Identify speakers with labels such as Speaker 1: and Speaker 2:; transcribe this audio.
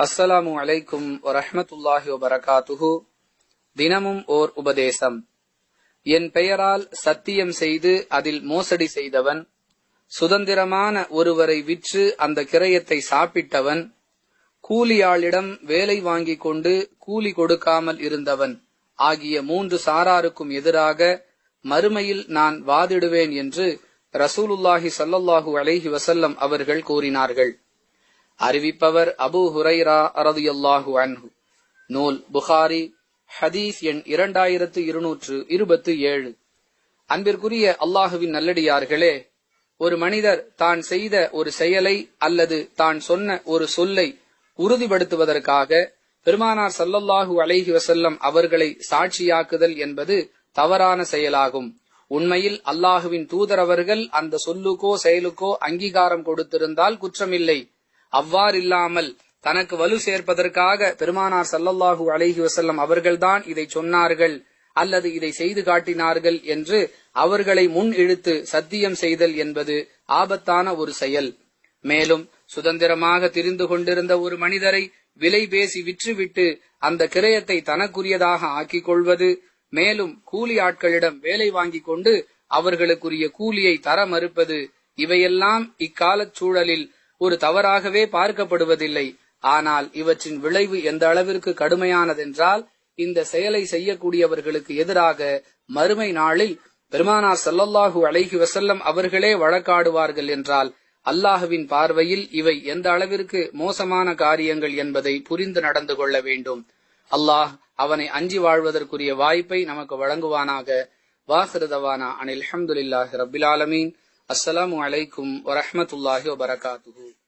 Speaker 1: அஸ்ஸலாமு அலைக்கும் வரஹ்மத்துல்லாஹி வபரகாத்துஹு தினமும் ஓர் உபதேசம் என் பெயரால் சத்தியம் செய்து அதில் மோசடி செய்தவன் சுதந்திரமான ஒருவரை விற்று அந்த கிரயத்தை சாப்பிட்டவன் கூலியாளிடம் வேலை வாங்கிக் கொண்டு கூலி கொடுக்காமல் இருந்தவன் ஆகிய மூன்று சாராருக்கும் எதிராக மறுமையில் நான் வாதிடுவேன் என்று ரசூலுல்லாஹி ஸல்லல்லாஹு அலைஹி வஸல்லம் அவர்கள் கூறினார்கள் அறிவிப்பவர் அபூ ஹுரைரா ரலியல்லாஹு அன்ஹு நூல் புகாரி ஹதீஸ் எண் இரண்டாயிரத்து இருநூற்று இருபத்து ஏழு அன்பிற்குரிய அல்லாஹுவின் நல்லடியார்களே ஒரு மனிதர் தான் செய்த ஒரு செயலை அல்லது தான் சொன்ன ஒரு சொல்லை உறுதிப்படுத்துவதற்காக பெருமானார் சல்லல்லாஹு அலைஹி வசல்லம் அவர்களை சாட்சியாக்குதல் என்பது தவறான செயலாகும் உண்மையில் அல்லாஹுவின் தூதரவர்கள் அந்த சொல்லுக்கோ செயலுக்கோ அங்கீகாரம் கொடுத்திருந்தால் குற்றமில்லை அவ்வாறில்லாமல் தனக்கு வலு சேர்ப்பதற்காக பெருமானார் சல்லல்லாஹு அலைஹி வசல்லம் அவர்கள்தான் இதை சொன்னார்கள் அல்லது இதை செய்து காட்டினார்கள் என்று அவர்களை முன் இழுத்து சத்தியம் செய்தல் என்பது ஆபத்தான ஒரு செயல் மேலும் சுதந்திரமாக திரிந்து கொண்டிருந்த ஒரு மனிதரை விலை பேசி விற்றுவிட்டு அந்த கிரயத்தை தனக்குரியதாக ஆக்கிக் கொள்வது மேலும் கூலி ஆட்களிடம் வேலை வாங்கிக் கொண்டு அவர்களுக்குரிய கூலியை தர மறுப்பது இவையெல்லாம் இக்காலச் சூழலில் ஒரு தவறாகவே பார்க்கப்படுவதில்லை ஆனால் இவற்றின் விளைவு எந்த அளவிற்கு கடுமையானதென்றால் இந்த செயலை செய்யக்கூடியவர்களுக்கு எதிராக மறுமை நாளில் பெருமானார் சல்லல்லாஹு அலைஹி வசல்லம் அவர்களே வழக்காடுவார்கள் என்றால் அல்லாஹுவின் பார்வையில் இவை எந்த அளவிற்கு மோசமான காரியங்கள் என்பதை புரிந்து நடந்து கொள்ள வேண்டும் அல்லாஹ் அவனை அஞ்சி வாழ்வதற்குரிய வாய்ப்பை நமக்கு வழங்குவானாக வாஹிருதவானா அனில் அஹமதுல்லாஹி ரபில் ஆலமீன் அஸ்ஸலாமு அலைக்கும் வரஹமத்துல்லாஹி வபரகாத்துஹூ